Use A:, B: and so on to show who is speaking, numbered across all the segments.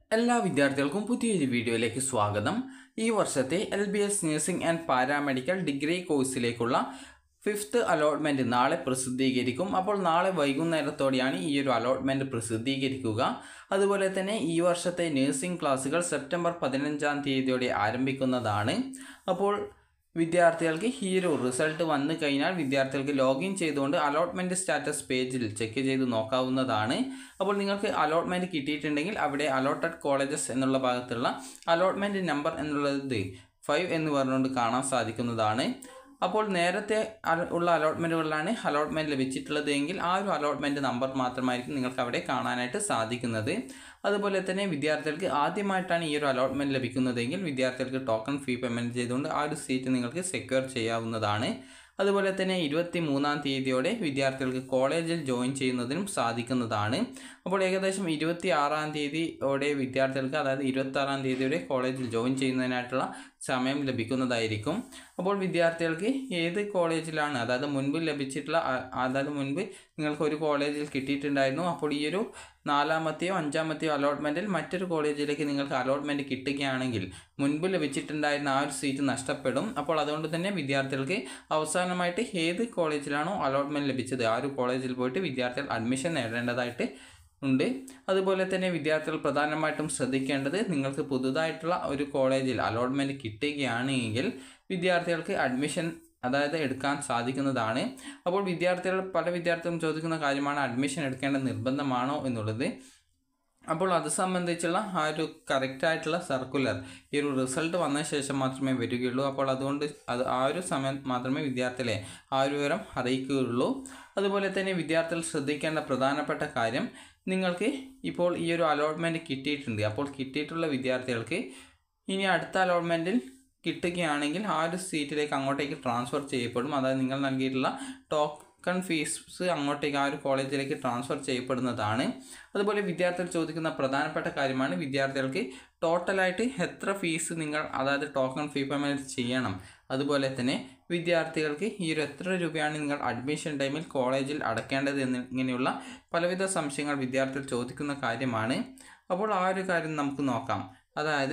A: എല്ലാ വിദ്യാർത്ഥികൾക്കും പുതിയൊരു വീഡിയോയിലേക്ക് സ്വാഗതം ഈ വർഷത്തെ L B S nursing and paramedical degree കോഴ്സിലേക്കുള്ള ഫിഫ്ത്ത് അലോട്ട്മെൻറ്റ് നാളെ പ്രസിദ്ധീകരിക്കും അപ്പോൾ നാളെ വൈകുന്നേരത്തോടെയാണ് ഈ ഒരു അലോട്ട്മെൻറ്റ് പ്രസിദ്ധീകരിക്കുക അതുപോലെ തന്നെ ഈ വർഷത്തെ നഴ്സിംഗ് ക്ലാസ്സുകൾ സെപ്റ്റംബർ പതിനഞ്ചാം തീയതിയോടെ ആരംഭിക്കുന്നതാണ് അപ്പോൾ വിദ്യാർത്ഥികൾക്ക് ഈ ഒരു റിസൾട്ട് വന്നു കഴിഞ്ഞാൽ വിദ്യാർത്ഥികൾക്ക് ലോഗിൻ ചെയ്തുകൊണ്ട് അലോട്ട്മെൻറ്റ് സ്റ്റാറ്റസ് പേജിൽ ചെക്ക് ചെയ്ത് നോക്കാവുന്നതാണ് അപ്പോൾ നിങ്ങൾക്ക് അലോട്ട്മെൻറ്റ് കിട്ടിയിട്ടുണ്ടെങ്കിൽ അവിടെ അലോട്ടഡ് കോളേജസ് എന്നുള്ള ഭാഗത്തുള്ള അലോട്ട്മെൻറ്റ് നമ്പർ എന്നുള്ളത് ഫൈവ് എന്ന് പറഞ്ഞുകൊണ്ട് കാണാൻ സാധിക്കുന്നതാണ് അപ്പോൾ നേരത്തെ അല- ഉള്ള അലോട്ട്മെൻറ്റുകളിലാണ് അലോട്ട്മെൻറ്റ് ലഭിച്ചിട്ടുള്ളത് എങ്കിൽ ആ ഒരു അലോട്ട്മെൻറ്റ് നമ്പർ മാത്രമായിരിക്കും നിങ്ങൾക്ക് അവിടെ കാണാനായിട്ട് സാധിക്കുന്നത് അതുപോലെ തന്നെ വിദ്യാർത്ഥികൾക്ക് ആദ്യമായിട്ടാണ് ഈ ഒരു അലോട്ട്മെൻറ്റ് ലഭിക്കുന്നതെങ്കിൽ വിദ്യാർത്ഥികൾക്ക് ടോക്കൺ ഫീ പേയ്മെൻറ്റ് ചെയ്തുകൊണ്ട് ആ ഒരു സീറ്റ് നിങ്ങൾക്ക് സെക്യൂർ ചെയ്യാവുന്നതാണ് അതുപോലെ തന്നെ ഇരുപത്തി മൂന്നാം തീയതിയോടെ വിദ്യാർത്ഥികൾക്ക് കോളേജിൽ ജോയിൻ ചെയ്യുന്നതിനും സാധിക്കുന്നതാണ് അപ്പോൾ ഏകദേശം ഇരുപത്തി ആറാം തീയതിയോടെ വിദ്യാർത്ഥികൾക്ക് അതായത് ഇരുപത്തി ആറാം തീയതിയോടെ കോളേജിൽ ജോയിൻ ചെയ്യുന്നതിനായിട്ടുള്ള സമയം ലഭിക്കുന്നതായിരിക്കും അപ്പോൾ വിദ്യാർത്ഥികൾക്ക് ഏത് കോളേജിലാണ് അതായത് മുൻപ് ലഭിച്ചിട്ടുള്ള അ- അതായത് മുൻപ് നിങ്ങൾക്ക് ഒരു കോളേജിൽ കിട്ടിയിട്ടുണ്ടായിരുന്നു അപ്പോൾ ഈ ഒരു നാലാമത്തെയോ അഞ്ചാമത്തെയോ അലോട്ട്മെൻറ്റിൽ മറ്റൊരു കോളേജിലേക്ക് നിങ്ങൾക്ക് അലോട്ട്മെൻറ്റ് കിട്ടുകയാണെങ്കിൽ മുൻപ് ലഭിച്ചിട്ടുണ്ടായിരുന്ന ആ ഒരു സീറ്റ് നഷ്ടപ്പെടും അപ്പോൾ അതുകൊണ്ട് തന്നെ വിദ്യാർത്ഥികൾക്ക് അവസാനമായിട്ട് ഏത് കോളേജിലാണോ അലോട്ട്മെൻറ്റ് ലഭിച്ചത് ആ ഒരു കോളേജിൽ പോയിട്ട് വിദ്യാർത്ഥികൾ അഡ്മിഷൻ നേടേണ്ടതായിട്ട് ഉണ്ട് അതുപോലെ തന്നെ വിദ്യാർത്ഥികൾ പ്രധാനമായിട്ടും ശ്രദ്ധിക്കേണ്ടത് നിങ്ങൾക്ക് പുതുതായിട്ടുള്ള ഒരു കോളേജിൽ അലോട്ട്മെൻറ്റ് കിട്ടുകയാണ് എങ്കിൽ വിദ്യാർത്ഥികൾക്ക് അഡ്മിഷൻ അതായത് എടുക്കാൻ സാധിക്കുന്നതാണ് അപ്പോൾ വിദ്യാർത്ഥികൾ പല വിദ്യാർത്ഥികളും ചോദിക്കുന്ന കാര്യമാണ് അഡ്മിഷൻ എടുക്കേണ്ടത് നിർബന്ധമാണോ എന്നുള്ളത് അപ്പോൾ അത് സംബന്ധിച്ചുള്ള ആ ഒരു കറക്റ്റ് ആയിട്ടുള്ള സർക്കുലർ ഈ ഒരു റിസൾട്ട് വന്ന ശേഷം മാത്രമേ വരികയുള്ളൂ അപ്പോൾ അതുകൊണ്ട് അത് ആ ഒരു സമയം മാത്രമേ വിദ്യാർത്ഥികളെ ആ ഒരു വിവരം അറിയിക്കുകയുള്ളൂ അതുപോലെ തന്നെ വിദ്യാർത്ഥികൾ ശ്രദ്ധിക്കേണ്ട പ്രധാനപ്പെട്ട കാര്യം നിങ്ങൾക്ക് ഇപ്പോൾ ഈ ഒരു അലോട്ട്മെൻറ്റ് കിട്ടിയിട്ടുണ്ട് അപ്പോൾ കിട്ടിയിട്ടുള്ള വിദ്യാർത്ഥികൾക്ക് ഇനി അടുത്ത അലോട്ട്മെൻറ്റിൽ കിട്ടുകയാണെങ്കിൽ ആ ഒരു സീറ്റിലേക്ക് അങ്ങോട്ടേക്ക് ട്രാൻസ്ഫർ ചെയ്യപ്പെടും അതായത് നിങ്ങൾ നൽകിയിട്ടുള്ള ടോക്കൺ ഫീസ് അങ്ങോട്ടേക്ക് ആ ഒരു കോളേജിലേക്ക് ട്രാൻസ്ഫർ ചെയ്യപ്പെടുന്നതാണ് അതുപോലെ വിദ്യാർത്ഥികൾ ചോദിക്കുന്ന പ്രധാനപ്പെട്ട കാര്യമാണ് വിദ്യാർത്ഥികൾക്ക് ടോട്ടലായിട്ട് എത്ര ഫീസ് നിങ്ങൾ അതായത് ടോക്കൺ ഫീ പേയ്മെൻറ്റ് ചെയ്യണം അതുപോലെ തന്നെ വിദ്യാർത്ഥികൾക്ക് ഈ ഒരു എത്ര രൂപയാണ് നിങ്ങൾ അഡ്മിഷൻ ടൈമിൽ കോളേജിൽ അടക്കേണ്ടത് എന്ന് ഇങ്ങനെയുള്ള പലവിധ സംശയങ്ങൾ വിദ്യാർത്ഥികൾ ചോദിക്കുന്ന കാര്യമാണ് അപ്പോൾ ആ ഒരു കാര്യം നമുക്ക് നോക്കാം അതായത്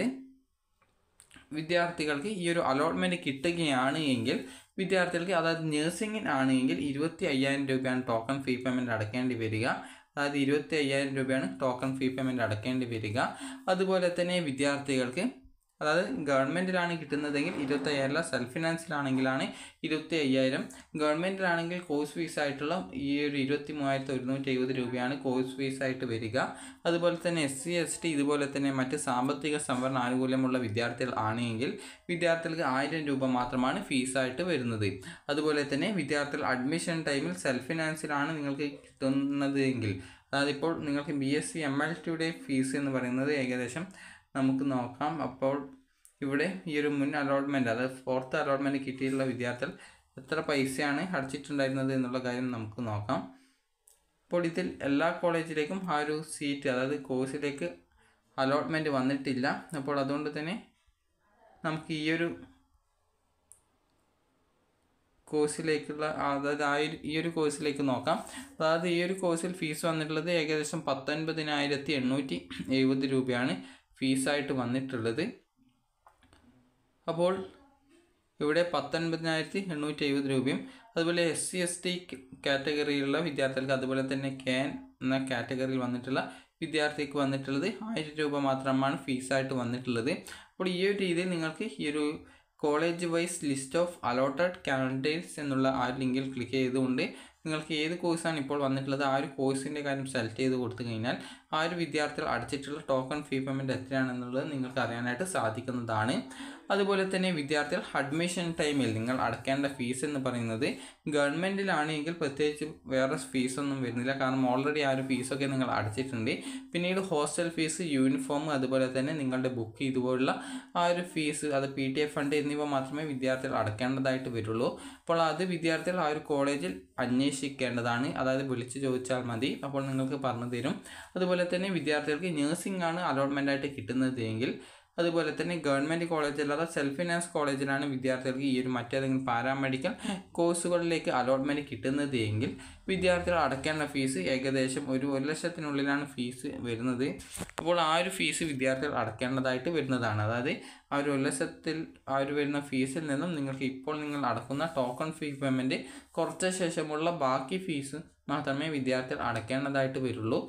A: വിദ്യാർത്ഥികൾക്ക് ഈ ഒരു അലോട്ട്മെൻറ്റ് കിട്ടുകയാണ് എങ്കിൽ വിദ്യാർത്ഥികൾക്ക് അതായത് നഴ്സിംഗിന് ആണ് എങ്കിൽ ഇരുപത്തി അയ്യായിരം രൂപയാണ് ടോക്കൺ ഫീ പേയ്മെൻറ്റ് അടക്കേണ്ടി വരിക അതായത് ഇരുപത്തി അയ്യായിരം രൂപയാണ് ടോക്കൺ ഫീ പേയ്മെൻറ്റ് അടക്കേണ്ടി വരിക അതുപോലെ തന്നെ വിദ്യാർത്ഥികൾക്ക് അതായത് ഗവൺമെൻറ്റിലാണ് കിട്ടുന്നതെങ്കിൽ ഇരുപത്തി അയ്യായിരം സെൽഫ് ഫിനാൻസിലാണെങ്കിലാണ് ഇരുപത്തി അയ്യായിരം ഗവൺമെൻറ്റിലാണെങ്കിൽ കോഴ്സ് ഫീസ് ആയിട്ടുള്ള ഈ ഒരു ഇരുപത്തി മൂവായിരത്തി ഒരുന്നൂറ്റി എഴുപത് രൂപയാണ് കോഴ്സ് ഫീസ് ആയിട്ട് വരിക അതുപോലെ തന്നെ എസ് സി എസ് ടി ഇതുപോലെ തന്നെ മറ്റ് സാമ്പത്തിക സംവരണ ആനുകൂല്യമുള്ള വിദ്യാർത്ഥികൾ ആണെങ്കിൽ വിദ്യാർത്ഥികൾക്ക് ആയിരം രൂപ മാത്രമാണ് ഫീസായിട്ട് വരുന്നത് അതുപോലെ തന്നെ വിദ്യാർത്ഥികൾ അഡ്മിഷൻ ടൈമിൽ സെൽഫ് ഫിനാൻസിലാണ് നിങ്ങൾക്ക് കിട്ടുന്നത് എങ്കിൽ അതായത് ഇപ്പോൾ നിങ്ങൾക്ക് B S C M L ടിയുടെ ഫീസ് എന്ന് പറയുന്നത് ഏകദേശം നമുക്ക് നോക്കാം അപ്പോൾ ഇവിടെ ഈ ഒരു മുൻ അലോട്ട്മെൻറ്റ് അതായത് ഫോർത്ത് അലോട്ട്മെൻറ്റ് കിട്ടിയിട്ടുള്ള വിദ്യാർത്ഥികൾ എത്ര പൈസയാണ് അടച്ചിട്ടുണ്ടായിരുന്നത് എന്നുള്ള കാര്യം നമുക്ക് നോക്കാം അപ്പോൾ ഇതിൽ എല്ലാ കോളേജിലേക്കും ആ ഒരു സീറ്റ് അതായത് കോഴ്സിലേക്ക് അലോട്ട്മെൻറ്റ് വന്നിട്ടില്ല അപ്പോൾ അതുകൊണ്ട് തന്നെ നമുക്ക് ഈ ഒരു കോഴ്സിലേക്കുള്ള അതായത് ആ ഒരു ഈ ഒരു കോഴ്സിലേക്ക് നോക്കാം അതായത് ഈ ഒരു കോഴ്സിൽ ഫീസ് വന്നിട്ടുള്ളത് ഏകദേശം പത്തൊൻപതിനായിരത്തി എണ്ണൂറ്റി എഴുപത് രൂപയാണ് ഫീസായിട്ട് വന്നിട്ടുള്ളത് അപ്പോൾ ഇവിടെ പത്തൊൻപതിനായിരത്തി എണ്ണൂറ്റി എഴുപത് രൂപയും അതുപോലെ എസ് സി എസ് ടി കാറ്റഗറിയിലുള്ള വിദ്യാർത്ഥികൾക്ക് അതുപോലെ തന്നെ ക്യാൻ എന്ന കാറ്റഗറിയിൽ വന്നിട്ടുള്ള വിദ്യാർത്ഥിക്ക് വന്നിട്ടുള്ളത് ആയിരം രൂപ മാത്രമാണ് ഫീസായിട്ട് വന്നിട്ടുള്ളത് അപ്പോൾ ഈ ഒരു രീതിയിൽ നിങ്ങൾക്ക് ഈ ഒരു college wise list of allotted candidates എന്നുള്ള ആ ലിങ്കിൽ ക്ലിക്ക് ചെയ്തുകൊണ്ട് നിങ്ങൾക്ക് ഏത് കോഴ്സാണ് ഇപ്പോൾ വന്നിട്ടുള്ളത് ആ ഒരു കോഴ്സിൻ്റെ കാര്യം സെലക്ട് ചെയ്ത് കൊടുത്തു കഴിഞ്ഞാൽ ആ ഒരു വിദ്യാർത്ഥികൾ അടച്ചിട്ടുള്ള ടോക്കൺ ഫീ പേയ്മെൻറ്റ് എത്രയാണെന്നുള്ളത് നിങ്ങൾക്ക് അറിയാനായിട്ട് സാധിക്കുന്നതാണ് അതുപോലെ തന്നെ വിദ്യാർത്ഥികൾ അഡ്മിഷൻ ടൈമിൽ നിങ്ങൾ അടയ്ക്കേണ്ട ഫീസ് എന്ന് പറയുന്നത് ഗവൺമെൻറ്റിലാണെങ്കിൽ പ്രത്യേകിച്ച് വേറെ ഫീസൊന്നും വരുന്നില്ല കാരണം ഓൾറെഡി ആ ഒരു ഫീസൊക്കെ നിങ്ങൾ അടച്ചിട്ടുണ്ട് പിന്നീട് ഹോസ്റ്റൽ ഫീസ് യൂണിഫോം അതുപോലെ തന്നെ നിങ്ങളുടെ ബുക്ക് ഇതുപോലുള്ള ആ ഒരു ഫീസ് അത് പി ടി എഫ് ഫണ്ട് എന്നിവ മാത്രമേ വിദ്യാർത്ഥികൾ അടയ്ക്കേണ്ടതായിട്ട് വരുള്ളൂ അപ്പോൾ അത് വിദ്യാർത്ഥികൾ ആ ഒരു കോളേജിൽ അന്വേഷിക്കേണ്ടതാണ് അതായത് വിളിച്ച് ചോദിച്ചാൽ മതി അപ്പോൾ നിങ്ങൾക്ക് പറഞ്ഞു തരും അതുപോലെ തന്നെ വിദ്യാർത്ഥികൾക്ക് നഴ്സിംഗ് ആണ് അലോട്ട്മെൻ്റ് ആയിട്ട് കിട്ടുന്നത് എങ്കിൽ അതുപോലെ തന്നെ ഗവൺമെൻറ് കോളേജ് അല്ലാതെ സെൽഫ് ഫിനാൻസ് കോളേജിലാണ് വിദ്യാർത്ഥികൾക്ക് ഈ ഒരു മറ്റേതെങ്കിലും പാരാമെഡിക്കൽ കോഴ്സുകളിലേക്ക് അലോട്ട്മെൻറ്റ് കിട്ടുന്നത് എങ്കിൽ വിദ്യാർത്ഥികൾ അടയ്ക്കേണ്ട ഫീസ് ഏകദേശം ഒരു ഒരു ലക്ഷത്തിനുള്ളിലാണ് ഫീസ് വരുന്നത് അപ്പോൾ ആ ഒരു ഫീസ് വിദ്യാർത്ഥികൾ അടയ്ക്കേണ്ടതായിട്ട് വരുന്നതാണ് അതായത് ആ ഒരു ഒരു ലക്ഷത്തിൽ ആ ഒരു വരുന്ന ഫീസിൽ നിന്നും നിങ്ങൾക്ക് ഇപ്പോൾ നിങ്ങൾ അടക്കുന്ന ടോക്കൺ ഫീ പേയ്മെൻറ്റ് കുറച്ച ശേഷമുള്ള ബാക്കി ഫീസ് മാത്രമേ വിദ്യാർത്ഥികൾ അടയ്ക്കേണ്ടതായിട്ട് വരുള്ളൂ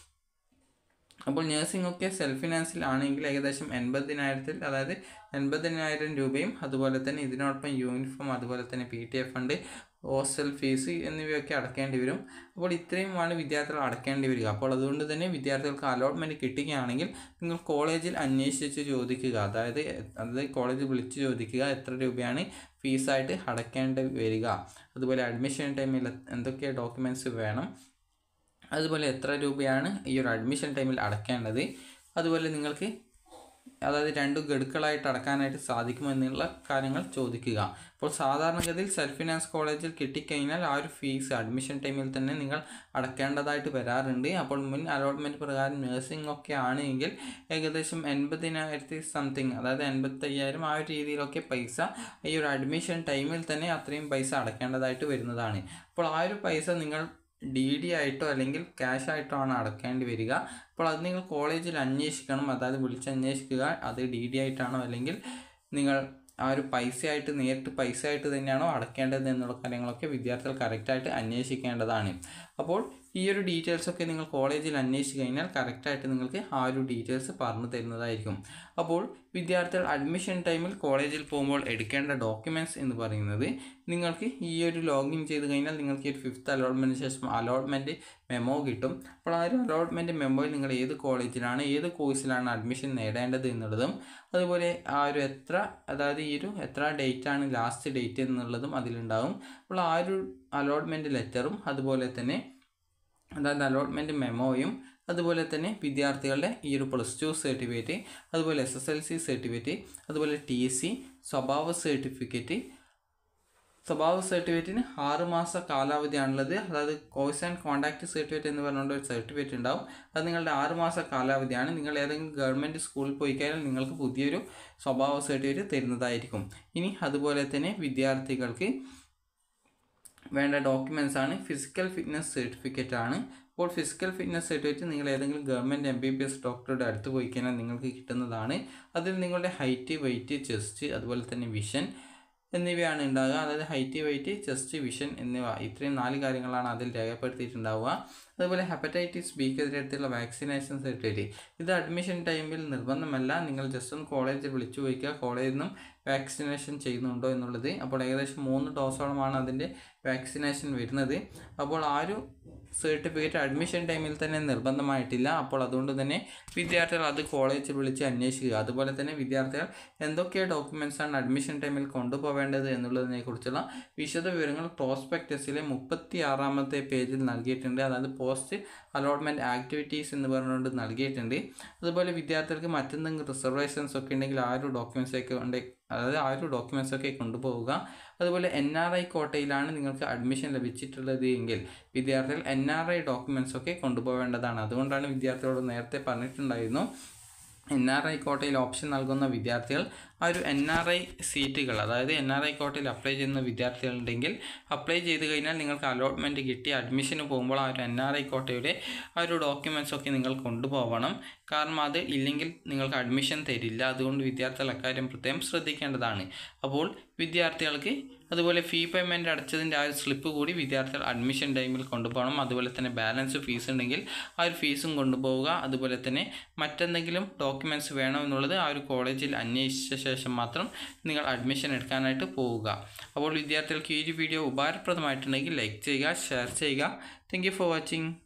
A: അപ്പോൾ നഴ്സിംഗ് ഒക്കെ സെൽഫ് ഫിനാൻസിൽ ആണെങ്കിൽ ഏകദേശം എൺപതിനായിരത്തിൽ അതായത് എൺപതിനായിരം രൂപയും അതുപോലെ തന്നെ ഇതിനോടൊപ്പം യൂണിഫോം അതുപോലെ തന്നെ P T F fund hostel fees എന്നിവയൊക്കെ അടക്കേണ്ടി വരും അപ്പോൾ ഇത്രയുമാണ് വിദ്യാർത്ഥികൾ അടക്കേണ്ടി വരിക അപ്പോൾ അതുകൊണ്ട് തന്നെ വിദ്യാർത്ഥികൾക്ക് അലോട്ട്മെൻറ്റ് കിട്ടുകയാണെങ്കിൽ നിങ്ങൾ കോളേജിൽ അന്വേഷിച്ച് ചോദിക്കുക അതായത് അതായത് കോളേജിൽ വിളിച്ച് ചോദിക്കുക എത്ര രൂപയാണ് ഫീസായിട്ട് അടക്കേണ്ടി വരിക അതുപോലെ അഡ്മിഷൻ ടൈമിൽ എന്തൊക്കെ ഡോക്യുമെൻറ്റ്സ് വേണം അതുപോലെ എത്ര രൂപയാണ് ഈ ഒരു അഡ്മിഷൻ ടൈമിൽ അടയ്ക്കേണ്ടത് അതുപോലെ നിങ്ങൾക്ക് അതായത് രണ്ട് ഗഡുക്കളായിട്ട് അടക്കാനായിട്ട് സാധിക്കുമെന്നുള്ള കാര്യങ്ങൾ ചോദിക്കുക അപ്പോൾ സാധാരണഗതിയിൽ സെൽഫ് ഫിനാൻസ് കോളേജിൽ കിട്ടിക്കഴിഞ്ഞാൽ ആ ഒരു ഫീസ് അഡ്മിഷൻ ടൈമിൽ തന്നെ നിങ്ങൾ അടക്കേണ്ടതായിട്ട് വരാറുണ്ട് അപ്പോൾ മുൻ അലോട്ട്മെൻറ്റ് പ്രകാരം നഴ്സിംഗ് ഒക്കെ ആണെങ്കിൽ ഏകദേശം എൺപതിനായിരത്തി സംതിങ് അതായത് എൺപത്തയ്യായിരം ആ ഒരു രീതിയിലൊക്കെ പൈസ ഈ ഒരു അഡ്മിഷൻ ടൈമിൽ തന്നെ അത്രയും പൈസ അടക്കേണ്ടതായിട്ട് വരുന്നതാണ് അപ്പോൾ ആ ഒരു പൈസ നിങ്ങൾ ഡി ഡി ആയിട്ടോ അല്ലെങ്കിൽ ക്യാഷ് ആയിട്ടോ ആണ് അടക്കേണ്ടി വരിക അപ്പോൾ അത് നിങ്ങൾ കോളേജിൽ അന്വേഷിക്കണം അതായത് വിളിച്ച് അന്വേഷിക്കുക അത് ഡി ഡി ആയിട്ടാണോ അല്ലെങ്കിൽ നിങ്ങൾ ആ ഒരു പൈസയായിട്ട് നേരിട്ട് പൈസ ആയിട്ട് തന്നെയാണോ അടക്കേണ്ടത് എന്നുള്ള കാര്യങ്ങളൊക്കെ വിദ്യാർത്ഥികൾ കറക്റ്റായിട്ട് അന്വേഷിക്കേണ്ടതാണ് അപ്പോൾ ഈ ഒരു ഡീറ്റെയിൽസ് ഒക്കെ നിങ്ങൾ കോളേജിൽ അന്വേഷിച്ച് കഴിഞ്ഞാൽ കറക്റ്റായിട്ട് നിങ്ങൾക്ക് ആ ഒരു ഡീറ്റെയിൽസ് പറഞ്ഞു തരുന്നതായിരിക്കും അപ്പോൾ വിദ്യാർത്ഥികൾ അഡ്മിഷൻ ടൈമിൽ കോളേജിൽ പോകുമ്പോൾ എടുക്കേണ്ട ഡോക്യുമെൻറ്റ്സ് എന്ന് പറയുന്നത് നിങ്ങൾക്ക് ഈ ഒരു ലോഗിൻ ചെയ്ത് കഴിഞ്ഞാൽ നിങ്ങൾക്ക് ഒരു ഫിഫ്ത്ത് അലോട്ട്മെൻറ്റിന് ശേഷം അലോട്ട്മെൻറ്റ് മെമ്മോ കിട്ടും അപ്പോൾ ആ ഒരു അലോട്ട്മെൻറ്റ് മെമ്മോയിൽ നിങ്ങൾ ഏത് കോളേജിലാണ് ഏത് കോഴ്സിലാണ് അഡ്മിഷൻ നേടേണ്ടത് എന്നുള്ളതും അതുപോലെ ആ ഒരു എത്ര അതായത് ഈ ഒരു എത്ര ഡേറ്റ് ആണ് ലാസ്റ്റ് ഡേറ്റ് എന്നുള്ളതും അതിലുണ്ടാവും അപ്പോൾ ആ ഒരു അലോട്ട്മെൻറ്റ് ലെറ്ററും അതുപോലെ തന്നെ അതായത് അലോട്ട്മെൻറ്റ് മെമ്മോയും അതുപോലെ തന്നെ വിദ്യാർത്ഥികളുടെ ഈ ഒരു പ്ലസ് ടു സർട്ടിഫിക്കറ്റ് അതുപോലെ S S L C certificate അതുപോലെ ടി സി സ്വഭാവ സർട്ടിഫിക്കറ്റ് സ്വഭാവ സർട്ടിഫിക്കറ്റിന് ആറ് മാസ കാലാവധിയാണുള്ളത് അതായത് കോഴ്സ് ആൻഡ് കോൺടാക്ട് സർട്ടിഫിക്കറ്റ് എന്ന് പറഞ്ഞുകൊണ്ട് ഒരു സർട്ടിഫിക്കറ്റ് ഉണ്ടാവും അത് നിങ്ങളുടെ ആറ് മാസ കാലാവധിയാണ് നിങ്ങൾ ഏതെങ്കിലും ഗവൺമെൻറ് സ്കൂളിൽ പോയി കഴിഞ്ഞാൽ നിങ്ങൾക്ക് പുതിയൊരു സ്വഭാവ സർട്ടിഫിക്കറ്റ് തരുന്നതായിരിക്കും ഇനി അതുപോലെ തന്നെ വിദ്യാർത്ഥികൾക്ക് വേണ്ട ഡോക്യുമെൻറ്റ്സ് ആണ് ഫിസിക്കൽ ഫിറ്റ്നസ് സർട്ടിഫിക്കറ്റ് ആണ് അപ്പോൾ ഫിസിക്കൽ ഫിറ്റ്നസ് സർട്ടിഫിക്കറ്റ് നിങ്ങൾ ഏതെങ്കിലും government M B B S ഡോക്ടറുടെ അടുത്ത് പോയി കഴിഞ്ഞാൽ നിങ്ങൾക്ക് കിട്ടുന്നതാണ് അതിൽ നിങ്ങളുടെ ഹൈറ്റ് വെയിറ്റ് ചെസ്റ്റ് അതുപോലെ തന്നെ വിഷൻ എന്നിവയാണ് ഉണ്ടാകുക അതായത് ഹൈറ്റ് വെയിറ്റ് ചെസ്റ്റ് വിഷൻ എന്നിവ ഇത്രയും നാല് കാര്യങ്ങളാണ് അതിൽ രേഖപ്പെടുത്തിയിട്ടുണ്ടാവുക അതുപോലെ ഹെപ്പറ്റൈറ്റിസ് ബിക്കെതിരെടുത്തുള്ള വാക്സിനേഷൻ സർട്ടിഫിക്കറ്റ് ഇത് അഡ്മിഷൻ ടൈമിൽ നിർബന്ധമല്ല നിങ്ങൾ ജസ്റ്റ് ഒന്ന് കോളേജിൽ വിളിച്ചു ചോദിക്കുക കോളേജിൽ നിന്നും വാക്സിനേഷൻ ചെയ്യുന്നുണ്ടോ എന്നുള്ളത് അപ്പോൾ ഏകദേശം മൂന്ന് ഡോസോളമാണ് അതിൻ്റെ വാക്സിനേഷൻ വരുന്നത് അപ്പോൾ ആ ഒരു സർട്ടിഫിക്കറ്റ് അഡ്മിഷൻ ടൈമിൽ തന്നെ നിർബന്ധമായിട്ടില്ല അപ്പോൾ അതുകൊണ്ട് തന്നെ വിദ്യാർത്ഥികൾ അത് കോളേജിൽ വിളിച്ച് അന്വേഷിക്കുക അതുപോലെ തന്നെ വിദ്യാർത്ഥികൾ എന്തൊക്കെ ഡോക്യുമെൻറ്റ്സ് ആണ് അഡ്മിഷൻ ടൈമിൽ കൊണ്ടുപോവേണ്ടത് എന്നുള്ളതിനെ കുറിച്ചുള്ള വിശദ വിവരങ്ങൾ പ്രോസ്പെക്ടസിലെ മുപ്പത്തി ആറാമത്തെ പേജിൽ നൽകിയിട്ടുണ്ട് അതായത് പോസ്റ്റ് അലോട്ട്മെൻറ്റ് ആക്ടിവിറ്റീസ് എന്ന് പറഞ്ഞുകൊണ്ട് നൽകിയിട്ടുണ്ട് അതുപോലെ വിദ്യാർത്ഥികൾക്ക് മറ്റെന്തെങ്കിലും റിസർവേഷൻസ് ഒക്കെ ഉണ്ടെങ്കിൽ ആ ഒരു ഡോക്യുമെൻറ്റ്സ് ഒക്കെ ഉണ്ട് അതായത് ആ ഒരു ഡോക്യുമെൻറ്റ്സ് ഒക്കെ കൊണ്ടുപോവുക അതുപോലെ എൻ ആർ ഐ കോട്ടയിലാണ് നിങ്ങൾക്ക് അഡ്മിഷൻ ലഭിച്ചിട്ടുള്ളത് എങ്കിൽ വിദ്യാർത്ഥികൾ എൻ ആർ ഐ ഡോക്യുമെൻറ്റ്സ് ഒക്കെ കൊണ്ടുപോകേണ്ടതാണ് അതുകൊണ്ടാണ് വിദ്യാർത്ഥികളോട് നേരത്തെ പറഞ്ഞിട്ടുണ്ടായിരുന്നു എൻ ആർ ഐ കോട്ടയിൽ ഓപ്ഷൻ നൽകുന്ന വിദ്യാർത്ഥികൾ ആ ഒരു എൻ ആർ ഐ സീറ്റുകൾ അതായത് എൻ ആർ ഐ കോട്ടയിൽ അപ്ലൈ ചെയ്യുന്ന വിദ്യാർത്ഥികളുണ്ടെങ്കിൽ അപ്ലൈ ചെയ്ത് കഴിഞ്ഞാൽ നിങ്ങൾക്ക് അലോട്ട്മെൻറ്റ് കിട്ടി അഡ്മിഷന് പോകുമ്പോൾ ആ ഒരു എൻ ആർ ഐ കോട്ടയുടെ ആ ഒരു ഡോക്യുമെൻറ്റ്സ് ഒക്കെ നിങ്ങൾ കൊണ്ടുപോകണം കാരണം അത് ഇല്ലെങ്കിൽ നിങ്ങൾക്ക് അഡ്മിഷൻ തരില്ല അതുകൊണ്ട് വിദ്യാർത്ഥികൾ അക്കാര്യം പ്രത്യേകം ശ്രദ്ധിക്കേണ്ടതാണ് അപ്പോൾ വിദ്യാർത്ഥികൾക്ക് അതുപോലെ ഫീ പേയ്മെൻറ്റ് അടച്ചതിൻ്റെ ആ ഒരു സ്ലിപ്പ് കൂടി വിദ്യാർത്ഥികൾ അഡ്മിഷൻ ടൈമിൽ കൊണ്ടുപോകണം അതുപോലെ തന്നെ ബാലൻസ് ഫീസ് ഉണ്ടെങ്കിൽ ആ ഒരു ഫീസും കൊണ്ടുപോവുക അതുപോലെ തന്നെ മറ്റെന്തെങ്കിലും ഡോക്യുമെൻറ്റ്സ് വേണോ എന്നുള്ളത് ആ ഒരു കോളേജിൽ അന്വേഷിച്ച ശേഷം മാത്രം നിങ്ങൾ അഡ്മിഷൻ എടുക്കാനായിട്ട് പോവുക അപ്പോൾ വിദ്യാർത്ഥികൾക്ക് ഈ ഒരു വീഡിയോ ഉപകാരപ്രദമായിട്ടുണ്ടെങ്കിൽ ലൈക്ക് ചെയ്യുക ഷെയർ ചെയ്യുക താങ്ക് ഫോർ വാച്ചിങ്